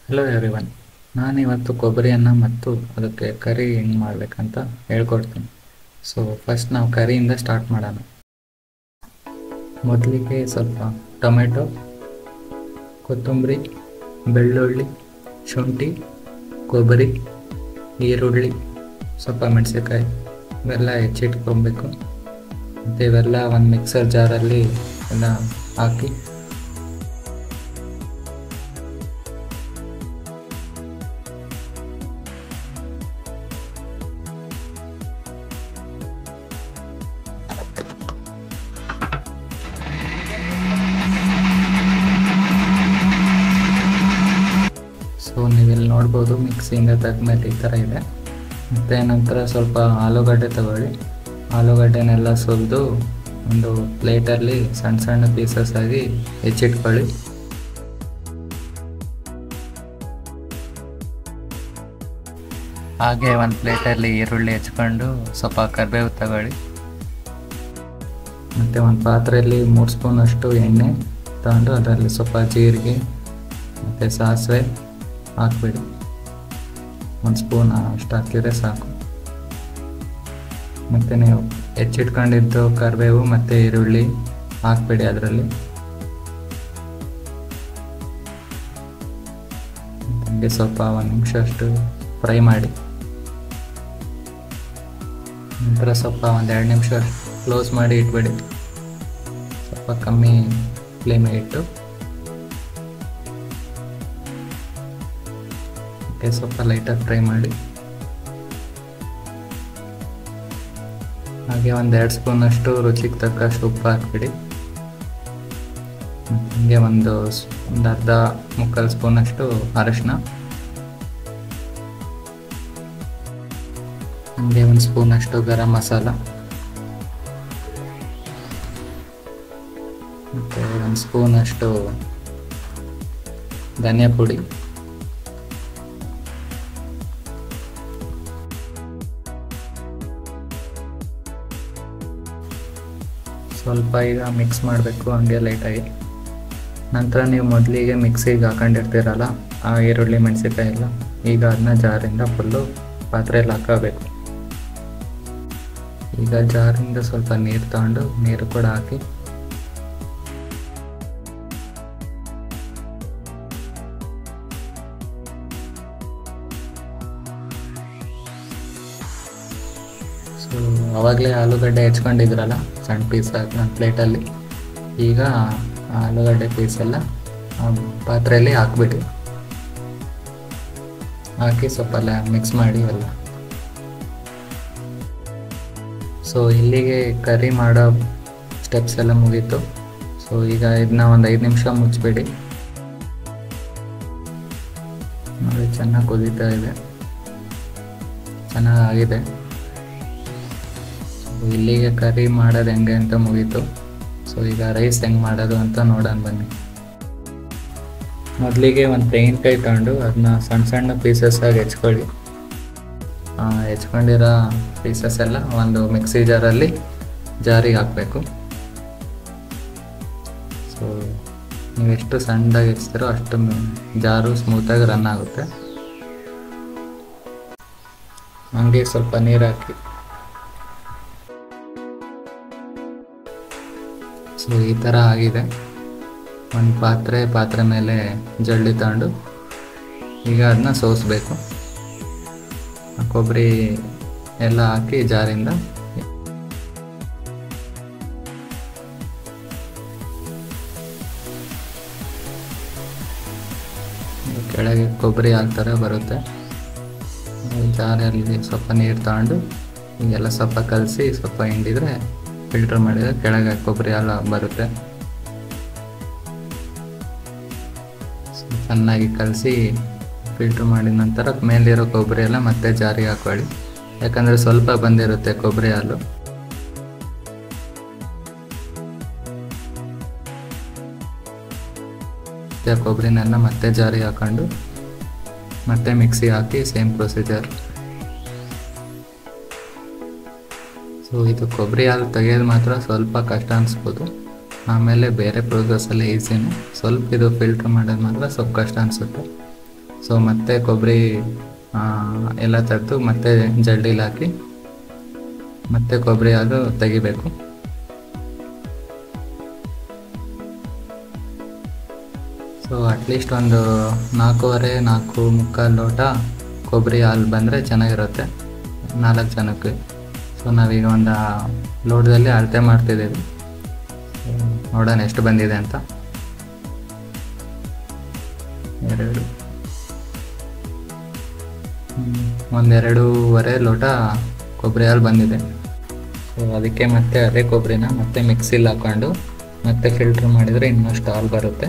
hello everyone ನಾನಿವತ್ತು ಕೊಬ್ಬರಿಯನ್ನು ಮತ್ತು ಅದಕ್ಕೆ ಕರಿ ಹೆಂಗೆ ಮಾಡಬೇಕಂತ ಹೇಳ್ಕೊಡ್ತೀನಿ ಸೊ ಫಸ್ಟ್ ನಾವು ಕರಿಯಿಂದ ಸ್ಟಾರ್ಟ್ ಮಾಡೋಣ ಮೊದಲಿಗೆ ಸ್ವಲ್ಪ ಟೊಮೆಟೊ ಕೊತ್ತಂಬರಿ ಬೆಳ್ಳುಳ್ಳಿ ಶುಂಠಿ ಕೊಬ್ಬರಿ ಈರುಳ್ಳಿ ಸ್ವಲ್ಪ ಮೆಣಸಿನ್ಕಾಯಿ ಇವೆಲ್ಲ ಹೆಚ್ಚಿಟ್ಕೊಬೇಕು ಮತ್ತು ಇವೆಲ್ಲ ಒಂದು ಮಿಕ್ಸರ್ ಜಾರಲ್ಲಿ ಎಲ್ಲ ಹಾಕಿ ಸೊ ನೀವಿಲ್ಲಿ ನೋಡ್ಬೋದು ಮಿಕ್ಸಿಯಿಂದ ತೆಗ್ದ್ಮೇಲೆ ಈ ಥರ ಇದೆ ಮತ್ತು ನಂತರ ಸ್ವಲ್ಪ ಆಲೂಗಡ್ಡೆ ತಗೊಳ್ಳಿ ಆಲೂಗಡ್ಡೆನೆಲ್ಲ ಸುಲಿದು ಒಂದು ಪ್ಲೇಟಲ್ಲಿ ಸಣ್ಣ ಸಣ್ಣ ಪೀಸಸ್ ಆಗಿ ಹೆಚ್ಚಿಟ್ಕೊಳ್ಳಿ ಹಾಗೆ ಒಂದು ಪ್ಲೇಟಲ್ಲಿ ಈರುಳ್ಳಿ ಹೆಚ್ಕೊಂಡು ಸ್ವಲ್ಪ ಕರಿಬೇವು ತಗೊಳ್ಳಿ ಮತ್ತು ಒಂದು ಪಾತ್ರೆಯಲ್ಲಿ ಮೂರು ಸ್ಪೂನಷ್ಟು ಎಣ್ಣೆ ತಗೊಂಡು ಅದರಲ್ಲಿ ಸ್ವಲ್ಪ ಜೀರಿಗೆ ಮತ್ತು ಸಾಸಿವೆ ಹಾಕ್ಬಿಡಿ ಒಂದು ಸ್ಪೂನ್ ಅಷ್ಟು ಹಾಕಿದರೆ ಸಾಕು ಮತ್ತು ನೀವು ಹೆಚ್ಚಿಟ್ಕೊಂಡಿದ್ದು ಕರಿಬೇವು ಮತ್ತು ಈರುಳ್ಳಿ ಹಾಕ್ಬಿಡಿ ಅದರಲ್ಲಿ ಹಂಗೆ ಸ್ವಲ್ಪ ಒಂದು ನಿಮಿಷ ಅಷ್ಟು ಫ್ರೈ ಮಾಡಿ ನಂತರ ಸ್ವಲ್ಪ ಒಂದು ಎರಡು ನಿಮಿಷ ಕ್ಲೋಸ್ ಮಾಡಿ ಇಟ್ಬಿಡಿ ಸ್ವಲ್ಪ ಕಮ್ಮಿ ಫ್ಲೇಮಿಗೆ ಇಟ್ಟು ಓಕೆ ಸ್ವಲ್ಪ ಲೈಟಾಗಿ ಫ್ರೈ ಮಾಡಿ ಹಾಗೆ ಒಂದು ಎರಡು ಸ್ಪೂನಷ್ಟು ರುಚಿಗೆ ತಕ್ಕಷ್ಟು ಉಪ್ಪು ಹಾಕ್ಬಿಡಿ ಹಾಗೆ ಒಂದು ಒಂದು ಅರ್ಧ ಮುಕ್ಕಾಲು ಸ್ಪೂನಷ್ಟು ಅರಶಿನ ಹಾಗೆ ಒಂದು ಸ್ಪೂನಷ್ಟು ಗರಂ ಮಸಾಲ ಮತ್ತು ಒಂದು ಸ್ಪೂನಷ್ಟು ಧನಿಯಾ ಪುಡಿ ಸ್ವಲ್ಪ ಈಗ ಮಿಕ್ಸ್ ಮಾಡಬೇಕು ಹಂಗೆ ಲೈಟಾಗಿ ನಂತರ ನೀವು ಮೊದಲಿಗೆ ಮಿಕ್ಸಿಗೆ ಹಾಕೊಂಡಿರ್ತೀರಲ್ಲ ಆ ಈರುಳ್ಳಿ ಮೆಣಸಿನ್ಕಾಯಿ ಎಲ್ಲ ಈಗ ಅದನ್ನ ಜಾರಿಂದ ಫುಲ್ಲು ಪಾತ್ರೆಯಲ್ಲಿ ಹಾಕೋಬೇಕು ಈಗ ಜಾರಿಂದ ಸ್ವಲ್ಪ ನೀರು ತಗೊಂಡು ನೀರು ಕೂಡ ಹಾಕಿ ಸೊ ಅವಾಗಲೇ ಆಲೂಗಡ್ಡೆ ಹೆಚ್ಕೊಂಡಿದ್ರಲ್ಲ ಸಣ್ಣ ಪೀಸ್ ಹಾಕಿ ಒಂದು ಪ್ಲೇಟಲ್ಲಿ ಈಗ ಆಲೂಗಡ್ಡೆ ಪೀಸ್ ಎಲ್ಲ ಆ ಪಾತ್ರೆಯಲ್ಲಿ ಹಾಕ್ಬಿಡಿ ಹಾಕಿ ಸ್ವಲ್ಪ ಎಲ್ಲ ಮಿಕ್ಸ್ ಮಾಡಿ ಎಲ್ಲ ಸೊ ಇಲ್ಲಿಗೆ ಕರಿ ಮಾಡೋ ಸ್ಟೆಪ್ಸ್ ಎಲ್ಲ ಮುಗೀತು ಸೊ ಈಗ ಇದನ್ನ ಒಂದು ಐದು ನಿಮಿಷ ಮುಚ್ಚಿಬಿಡಿ ನೋಡಿ ಚೆನ್ನಾಗಿ ಕುದೀತಾ ಇದೆ ಚೆನ್ನಾಗಾಗಿದೆ ಇಲ್ಲಿಗೆ ಕರಿ ಮಾಡೋದು ಹೆಂಗೆ ಅಂತ ಮುಗೀತು ಸೊ ಈಗ ರೈಸ್ ಹೆಂಗೆ ಮಾಡೋದು ಅಂತ ನೋಡೋಣ ಬನ್ನಿ ಮೊದಲಿಗೆ ಒಂದು ತೆಂಗಿನಕಾಯಿ ತಗೊಂಡು ಅದನ್ನ ಸಣ್ಣ ಸಣ್ಣ ಪೀಸಸ್ ಆಗಿ ಹೆಚ್ಕೊಳ್ಳಿ ಹೆಚ್ಕೊಂಡಿರೋ ಪೀಸಸ್ ಎಲ್ಲ ಒಂದು ಮಿಕ್ಸಿ ಜಾರಲ್ಲಿ ಜಾರಿಗೆ ಹಾಕಬೇಕು ಸೊ ನೀವು ಎಷ್ಟು ಸಣ್ಣದಾಗಿ ಹೆಚ್ತೀರೋ ಅಷ್ಟು ಜಾರು ಸ್ಮೂತಾಗಿ ರನ್ ಆಗುತ್ತೆ ಹಂಗೆ ಸ್ವಲ್ಪ ನೀರು ಹಾಕಿ ಸೊ ಈ ಥರ ಆಗಿದೆ ಒಂದು ಪಾತ್ರೆ ಪಾತ್ರೆ ಮೇಲೆ ಜಳ್ಳಿ ತಗೊಂಡು ಈಗ ಅದನ್ನ ಸೋಸಬೇಕು ಕೊಬ್ಬರಿ ಎಲ್ಲ ಹಾಕಿ ಜಾರಿಂದ ಕೆಳಗೆ ಕೊಬ್ಬರಿ ಹಾಕ್ತಾರೆ ಬರುತ್ತೆ ಜಾರಲ್ಲಿ ಸ್ವಲ್ಪ ನೀರು ತಗೊಂಡು ಹೀಗೆಲ್ಲ ಸ್ವಲ್ಪ ಕಲಸಿ ಸ್ವಲ್ಪ ಹಿಂಡಿದ್ರೆ ಫಿಲ್ಟರ್ ಮಾಡಿದರೆ ಕೆಳಗೆ ಕೊಬ್ಬರಿ ಎಲ್ಲ ಬರುತ್ತೆ ಚೆನ್ನಾಗಿ ಕಲಸಿ ಫಿಲ್ಟ್ರ್ ಮಾಡಿದ ನಂತರ ಮೇಲಿರೋ ಕೊಬ್ಬರಿ ಎಲ್ಲ ಮತ್ತೆ ಜಾರಿಗೆ ಹಾಕೊಳ್ಳಿ ಯಾಕಂದರೆ ಸ್ವಲ್ಪ ಬಂದಿರುತ್ತೆ ಕೊಬ್ಬರಿ ಹಾಲು ಮತ್ತು ಕೊಬ್ಬರಿನೆಲ್ಲ ಮತ್ತೆ ಜಾರಿಗೆ ಹಾಕೊಂಡು ಮತ್ತೆ ಮಿಕ್ಸಿ ಹಾಕಿ ಸೇಮ್ ಪ್ರೊಸೀಜರ್ ಸೊ ಇದು ಕೊಬ್ಬರಿ ಹಾಲು ತೆಗೆಯೋದು ಮಾತ್ರ ಸ್ವಲ್ಪ ಕಷ್ಟ ಅನಿಸ್ಬೋದು ಆಮೇಲೆ ಬೇರೆ ಪ್ರೋಸೆಸ್ಸಲ್ಲಿ ಈಸಿನೇ ಸ್ವಲ್ಪ ಇದು ಫಿಲ್ಟ್ರ್ ಮಾಡೋದು ಮಾತ್ರ ಸ್ವಲ್ಪ ಕಷ್ಟ ಅನಿಸುತ್ತೆ ಸೊ ಮತ್ತೆ ಕೊಬ್ಬರಿ ಆ, ಎಲ್ಲ ತೆಗೆದು ಮತ್ತೆ ಜಲ್ಡಿಲಿ ಹಾಕಿ ಮತ್ತೆ ಕೊಬ್ಬರಿ ಹಾಲು ತೆಗಿಬೇಕು ಸೊ ಅಟ್ಲೀಸ್ಟ್ ಒಂದು ನಾಲ್ಕೂವರೆ ನಾಲ್ಕು ಮುಕ್ಕಾಲು ಲೋಟ ಕೊಬ್ಬರಿ ಹಾಲು ಬಂದರೆ ಚೆನ್ನಾಗಿರುತ್ತೆ ನಾಲ್ಕು ಜನಕ್ಕೆ ಸೊ ನಾವೀಗ ಒಂದು ಲೋಟದಲ್ಲಿ ಅಳತೆ ಮಾಡ್ತಿದ್ದೀವಿ So, ನೋಡೋಣ ಎಷ್ಟು ಬಂದಿದೆ ಅಂತ ಎರಡು ಹ್ಮ್, ಒಂದೆರಡೂವರೆ ಲೋಟ ಕೊಬ್ಬರಿ ಹಾಲು ಬಂದಿದೆ ಸೊ ಅದಕ್ಕೆ ಮತ್ತೆ ಅದೇ ಕೊಬ್ಬರಿನ ಮತ್ತೆ ಮಿಕ್ಸಿಲಿ ಹಾಕೊಂಡು ಮತ್ತೆ ಫಿಲ್ಟ್ರ್ ಮಾಡಿದರೆ ಇನ್ನಷ್ಟು ಹಾಲು ಬರುತ್ತೆ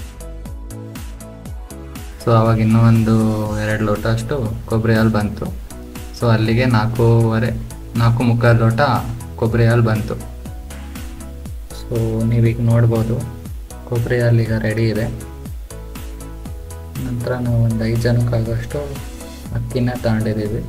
ಸೊ ಅವಾಗ ಇನ್ನೂ ಒಂದು ಎರಡು ಲೋಟ ಅಷ್ಟು ಕೊಬ್ಬರಿ ಹಾಲು ಬಂತು ಸೊ ಅಲ್ಲಿಗೆ ನಾಲ್ಕೂವರೆ ನಾಲ್ಕು ಮುಕ್ಕಾಲು ಲೋಟ ಕೊಬ್ಬರಿ ಹಾಲು ಬಂತು ಸೊ ನೀವೀಗ ನೋಡ್ಬೋದು ಕೊಬ್ಬರಿ ಹಾಲು ಈಗ ರೆಡಿ ಇದೆ ನಂತರ ನಾವು ಒಂದು ಐದು ಜನಕ್ಕಾಗೋಷ್ಟು ಅಕ್ಕಿನ ತಗೊಂಡಿದ್ದೀವಿ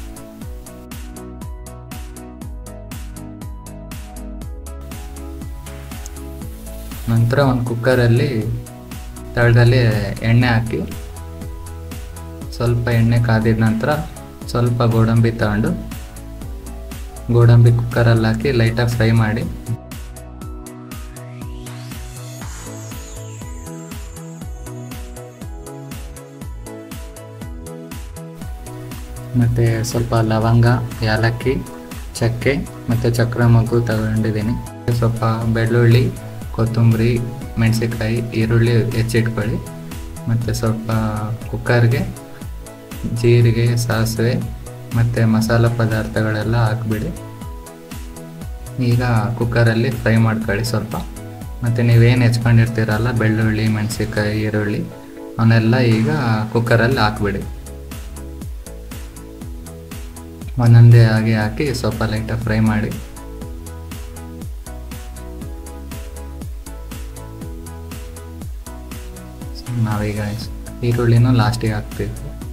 ನಂತರ ಒಂದು ಕುಕ್ಕರಲ್ಲಿ ತಳದಲ್ಲಿ ಎಣ್ಣೆ ಹಾಕಿ ಸ್ವಲ್ಪ ಎಣ್ಣೆ ಕಾದಿದ ನಂತರ ಸ್ವಲ್ಪ ಗೋಡಂಬಿ ತಗೊಂಡು ಗೋಡಂಬಿ ಕುಕ್ಕರಲ್ಲಿ ಹಾಕಿ ಲೈಟಾಗಿ ಫ್ರೈ ಮಾಡಿ ಮತ್ತು ಸ್ವಲ್ಪ ಲವಂಗ ಯಾಲಕ್ಕಿ ಚಕ್ಕೆ ಮತ್ತು ಚಕ್ರ ಮಗ್ಗು ತಗೊಂಡಿದ್ದೀನಿ ಸ್ವಲ್ಪ ಬೆಳ್ಳುಳ್ಳಿ ಕೊತ್ತಂಬರಿ ಮೆಣಸಿನ್ಕಾಯಿ ಈರುಳ್ಳಿ ಹೆಚ್ಚಿಟ್ಕೊಳ್ಳಿ ಮತ್ತು ಸ್ವಲ್ಪ ಕುಕ್ಕರ್ಗೆ ಜೀರಿಗೆ ಸಾಸಿವೆ ಮತ್ತು ಮಸಾಲ ಪದಾರ್ಥಗಳೆಲ್ಲ ಹಾಕ್ಬಿಡಿ ಈಗ ಕುಕ್ಕರಲ್ಲಿ ಫ್ರೈ ಮಾಡ್ಕೊಳ್ಳಿ ಸ್ವಲ್ಪ ಮತ್ತು ನೀವೇನು ಹೆಚ್ಕೊಂಡಿರ್ತೀರಲ್ಲ ಬೆಳ್ಳುಳ್ಳಿ ಮೆಣಸಿನ್ಕಾಯಿ ಈರುಳ್ಳಿ ಅವನ್ನೆಲ್ಲ ಈಗ ಕುಕ್ಕರಲ್ಲಿ ಹಾಕ್ಬಿಡಿ ಒಂದೊಂದೇ ಹಾಗೆ ಹಾಕಿ ಸ್ವಲ್ಪ ಲೈಟಾಗಿ ಫ್ರೈ ಮಾಡಿ So, ನಾವೀಗ ಈರುಳ್ಳಿನೂ ಲಾಸ್ಟಿಗೆ ಹಾಕ್ತೀವಿ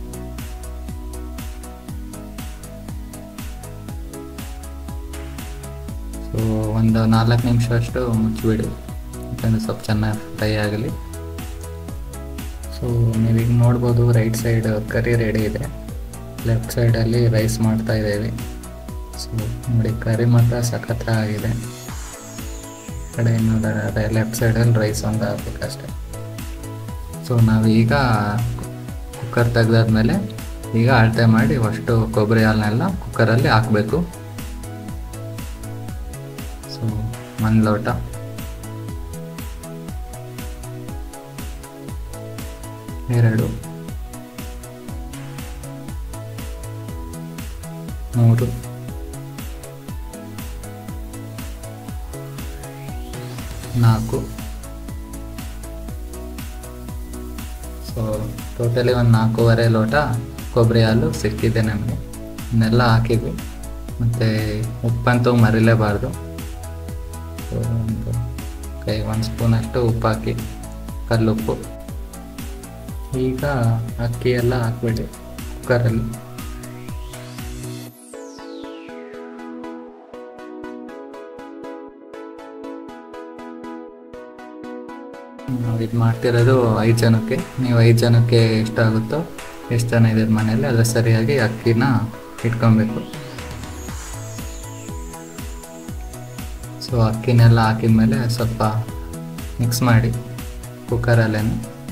ಸೊ ಒಂದು ನಾಲ್ಕು ನಿಮಿಷ ಅಷ್ಟು ಮುಚ್ಚಿಬಿಡಿ ಯಾಕಂದರೆ ಸ್ವಲ್ಪ ಚೆನ್ನಾಗಿ ಫ್ರೈ ಆಗಲಿ ಸೊ ನೀವೀಗ ನೋಡ್ಬೋದು ರೈಟ್ ಸೈಡ್ ಕರಿ ರೆಡಿ ಇದೆ ಲೆಫ್ಟ್ ಸೈಡಲ್ಲಿ ರೈಸ್ ಮಾಡ್ತಾ ಇದ್ದೇವೆ ಸೊ ನೋಡಿ ಕರಿ ಮಾತ್ರ ಸಖತ್ ಆಗಿದೆ ಈ ಕಡೆ ಇನ್ನೊಂದು ಲೆಫ್ಟ್ ಸೈಡಲ್ಲಿ ರೈಸ್ ಒಂದು ಹಾಕ್ಬೇಕಷ್ಟೆ ಸೊ ನಾವೀಗ ಕುಕ್ಕರ್ ತೆಗ್ದಾದ್ಮೇಲೆ ಈಗ ಅಳತೆ ಮಾಡಿ ಅಷ್ಟು ಕೊಬ್ಬರಿ ಹಾಲನ್ನೆಲ್ಲ ಕುಕ್ಕರಲ್ಲಿ ಹಾಕಬೇಕು ಸೊ ಒಂದು ಲೋಟ ಎರಡು ಮೂರು ನಾಲ್ಕು ಸೊ ಟೋಟಲಿ ಒಂದು ನಾಲ್ಕೂವರೆ ಲೋಟ ಕೊಬ್ಬರಿ ಹಾಲು ಸಿಕ್ಕಿದೆ ನಮಗೆ ಇನ್ನೆಲ್ಲ ಹಾಕಿದ್ವಿ ಮತ್ತು ಉಪ್ಪಂತೂ ಮರಿಲೇಬಾರ್ದು ಸೊ ಒಂದು ಕೈ ಒಂದು ಸ್ಪೂನಷ್ಟು ಉಪ್ಪು ಹಾಕಿ ಕಲ್ಲುಪ್ಪು ಈಗ ಅಕ್ಕಿ ಎಲ್ಲ ಹಾಕ್ಬಿಡಿ ಕುಕ್ಕರಲ್ಲಿ ನಾವು ಇದು ಮಾಡ್ತಿರೋದು ಐದು ಜನಕ್ಕೆ ನೀವು ಐದು ಜನಕ್ಕೆ ಎಷ್ಟಾಗುತ್ತೋ ಎಷ್ಟು ಜನ ಇದೆ ಮನೇಲಿ ಅದ್ರ ಸರಿಯಾಗಿ ಅಕ್ಕಿನ ಇಟ್ಕೊಬೇಕು ಸೊ ಅಕ್ಕಿನೆಲ್ಲ ಹಾಕಿದ್ಮೇಲೆ ಸ್ವಲ್ಪ ಮಿಕ್ಸ್ ಮಾಡಿ ಕುಕ್ಕರಲ್ಲೇ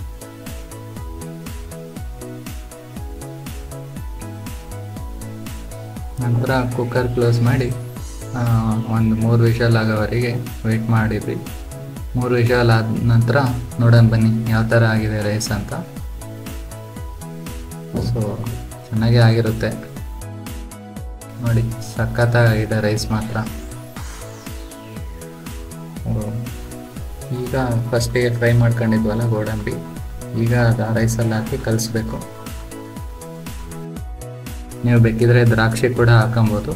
ನಂತರ ಕುಕ್ಕರ್ ಕ್ಲೋಸ್ ಮಾಡಿ ಒಂದು ಮೂರು ವಿಷಲ್ ಆಗೋವರೆಗೆ ವೆಯ್ಟ್ ಮಾಡಿದ್ವಿ ಮೂರು ವಿಷಲ್ ಆದ ನಂತರ ನೋಡೋಣ ಬನ್ನಿ ಯಾವ ಥರ ಆಗಿದೆ ರೈಸ್ ಅಂತ ಸೊ ಚೆನ್ನಾಗೇ ಆಗಿರುತ್ತೆ ನೋಡಿ ಸಖತ್ತಾಗಿದೆ ರೈಸ್ ಮಾತ್ರ ಓ, ಈಗ ಫಸ್ಟಿಗೆ ಫ್ರೈ ಮಾಡ್ಕೊಂಡಿದ್ವಲ್ಲ ಗೋಡಂಬಿ ಈಗ ಅದು ರೈಸಲ್ಲಿ ಹಾಕಿ ಕಲಿಸ್ಬೇಕು ನೀವು ಬೇಕಿದ್ರೆ ದ್ರಾಕ್ಷಿ ಕೂಡ ಹಾಕೊಬೋದು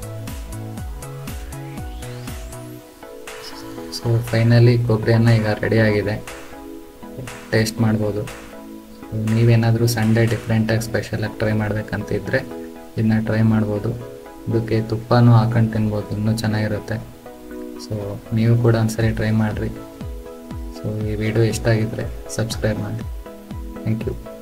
ಸೊ ಫೈನಲಿ ಕೊಬ್ಬರಿ ಅನ್ನ ಈಗ ರೆಡಿ ಆಗಿದೆ ಟೇಸ್ಟ್ ಮಾಡ್ಬೋದು So, ನೀವೇನಾದರೂ ಸಂಡೇ ಡಿಫ್ರೆಂಟಾಗಿ ಸ್ಪೆಷಲಾಗಿ ಟ್ರೈ ಮಾಡ್ಬೇಕಂತ ಇದ್ದರೆ ಇದನ್ನ ಟ್ರೈ ಮಾಡ್ಬೋದು ಇದಕ್ಕೆ ತುಪ್ಪನೂ ಹಾಕೊಂಡು ತಿನ್ಬೋದು ಇನ್ನೂ ಚೆನ್ನಾಗಿರುತ್ತೆ ಸೊ ನೀವು ಕೂಡ ಒಂದ್ಸರಿ ಟ್ರೈ ಮಾಡಿರಿ ಸೊ ಈ ವಿಡಿಯೋ ಇಷ್ಟ ಆಗಿದ್ರೆ ಸಬ್ಸ್ಕ್ರೈಬ್ ಮಾಡಿ ಥ್ಯಾಂಕ್ ಯು